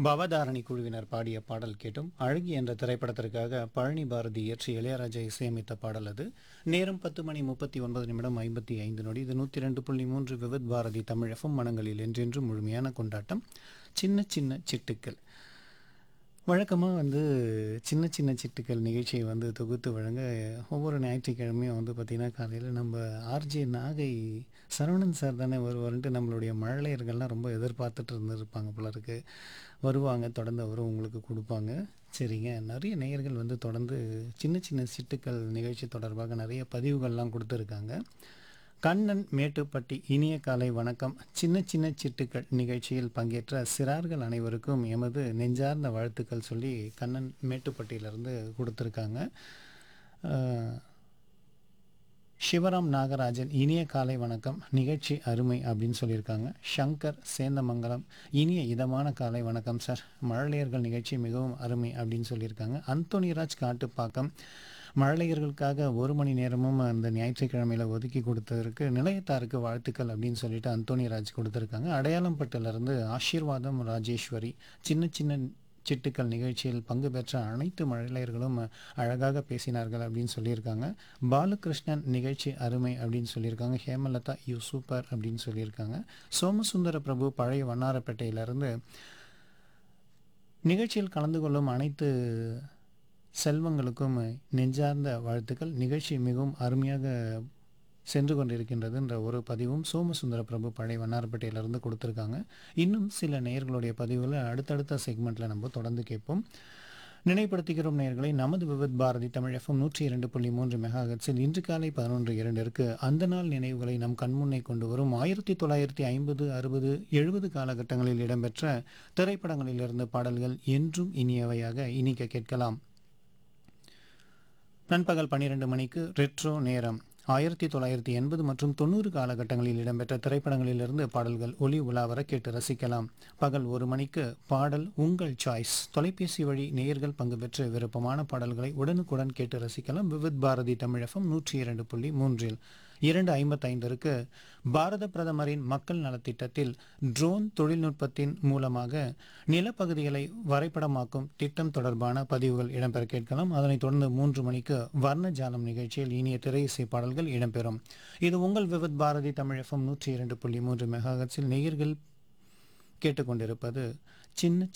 பவதாரணி குழுவினர் பாடிய பாடல் கேட்டும் அழகி என்ற திரைப்படத்திற்காக பழனி பாரதி இயற்றி இளையராஜா இசையமைத்த பாடல் அது நேரம் பத்து மணி முப்பத்தி ஒன்பது நிமிடம் ஐம்பத்தி ஐந்து நொடி இது நூற்றி ரெண்டு புள்ளி மூன்று விவித் பாரதி தமிழ் எஃப்எம் மனங்களில் என்றென்றும் முழுமையான கொண்டாட்டம் சின்ன சின்ன சிட்டுக்கள் வழக்கமாக வந்து சின்ன சின்ன சிட்டுக்கள் நிகழ்ச்சியை வந்து தொகுத்து வழங்க ஒவ்வொரு ஞாயிற்றுக்கிழமையும் வந்து பார்த்திங்கன்னா காலையில் நம்ம ஆர்ஜே நாகை சரவணன் சார் தானே வருவாருன்ட்டு நம்மளுடைய மழலையர்கள்லாம் ரொம்ப எதிர்பார்த்துட்டு இருந்திருப்பாங்க போல இருக்கு வருவாங்க தொடர்ந்து அவரும் உங்களுக்கு கொடுப்பாங்க சரிங்க நிறைய நேயர்கள் வந்து தொடர்ந்து சின்ன சின்ன சிட்டுக்கள் நிகழ்ச்சி தொடர்பாக நிறைய பதிவுகள்லாம் கொடுத்துருக்காங்க கண்ணன் மேட்டுப்பட்டி இனிய காலை வணக்கம் சின்ன சின்ன சிட்டுக்கள் நிகழ்ச்சியில் பங்கேற்ற சிறார்கள் அனைவருக்கும் எமது நெஞ்சார்ந்த வாழ்த்துக்கள் சொல்லி கண்ணன் மேட்டுப்பட்டியிலிருந்து கொடுத்துருக்காங்க அஹ், சிவராம் நாகராஜன் இனிய காலை வணக்கம் நிகழ்ச்சி அருமை அப்படின்னு சொல்லியிருக்காங்க சங்கர் சேந்தமங்கலம் இனிய இதமான காலை வணக்கம் சார் மழலையர்கள் நிகழ்ச்சி மிகவும் அருமை அப்படின்னு சொல்லியிருக்காங்க அந்தோனிராஜ் காட்டுப்பாக்கம் மழலையர்களுக்காக ஒரு மணி நேரமும் அந்த ஞாயிற்றுக்கிழமையில் ஒதுக்கி கொடுத்ததற்கு நிலையத்தாருக்கு வாழ்த்துக்கள் அப்படின்னு சொல்லிட்டு அந்தோனிராஜ் கொடுத்துருக்காங்க அடையாளம்பட்டிலிருந்து ஆசீர்வாதம் ராஜேஸ்வரி சின்ன சின்ன சிட்டுக்கள் நிகழ்ச்சியில் பங்கு பெற்ற அனைத்து மழலையர்களும் அழகாக பேசினார்கள் அப்படின்னு சொல்லியிருக்காங்க பாலகிருஷ்ணன் நிகழ்ச்சி அருமை அப்படின்னு சொல்லியிருக்காங்க ஹேமலதா யூ சூப்பர் அப்படின்னு சொல்லியிருக்காங்க சோமசுந்தர பிரபு பழைய வண்ணாரப்பேட்டையிலிருந்து நிகழ்ச்சியில் கலந்து கொள்ளும் அனைத்து செல்வங்களுக்கும் நெஞ்சார்ந்த வாழ்த்துக்கள் நிகழ்ச்சி மிகவும் அருமையாக சென்று கொண்டிருக்கின்றதுன்ற ஒரு பதிவும் சோமசுந்தர பிரபு பழைய வண்ணாரப்பேட்டையிலிருந்து கொடுத்துருக்காங்க இன்னும் சில நேயர்களுடைய பதிவுகளை அடுத்தடுத்த செக்மெண்ட்டில் நம்ம தொடர்ந்து கேட்போம் நினைப்படுத்துகிறோம் நேயர்களை நமது விவித் பாரதி தமிழ் எஃப்எம் நூற்றி இரண்டு புள்ளி மூன்று மெகாஹெட்ஸில் இன்று காலை பதினொன்று இரண்டிற்கு அந்த நாள் நினைவுகளை நம் கண்முன்னே கொண்டு வரும் ஆயிரத்தி தொள்ளாயிரத்தி ஐம்பது அறுபது எழுபது காலகட்டங்களில் இடம்பெற்ற திரைப்படங்களிலிருந்து பாடல்கள் என்றும் இனியவையாக இனிக்க கேட்கலாம் நண்பகல் பன்னிரண்டு மணிக்கு ரெட்ரோ நேரம் ஆயிரத்தி தொள்ளாயிரத்தி எண்பது மற்றும் தொண்ணூறு காலகட்டங்களில் இடம்பெற்ற திரைப்படங்களிலிருந்து பாடல்கள் ஒளி உலாவர கேட்டு ரசிக்கலாம் பகல் ஒரு மணிக்கு பாடல் உங்கள் சாய்ஸ் தொலைபேசி வழி நேயர்கள் பங்கு பெற்று விருப்பமான பாடல்களை உடனுக்குடன் கேட்டு ரசிக்கலாம் விவித் பாரதி தமிழகம் நூற்றி இரண்டு புள்ளி மூன்றில் இரண்டு ஐம்பத்தைந்திற்கு பாரத பிரதமரின் மக்கள் நலத்திட்டத்தில் ட்ரோன் தொழில்நுட்பத்தின் மூலமாக நிலப்பகுதிகளை வரைபடமாக்கும் திட்டம் தொடர்பான பதிவுகள் இடம்பெற கேட்கலாம் அதனைத் தொடர்ந்து மூன்று மணிக்கு வர்ணஜாலம் நிகழ்ச்சியில் இனிய திரை இசை பாடல்கள் இடம்பெறும் இது உங்கள் விவித் பாரதி தமிழ் எஃப்எம் நூற்றி இரண்டு புள்ளி மூன்று மெகாஹர்ட்ஸில் நேயர்கள் கேட்டுக்கொண்டிருப்பது சின்ன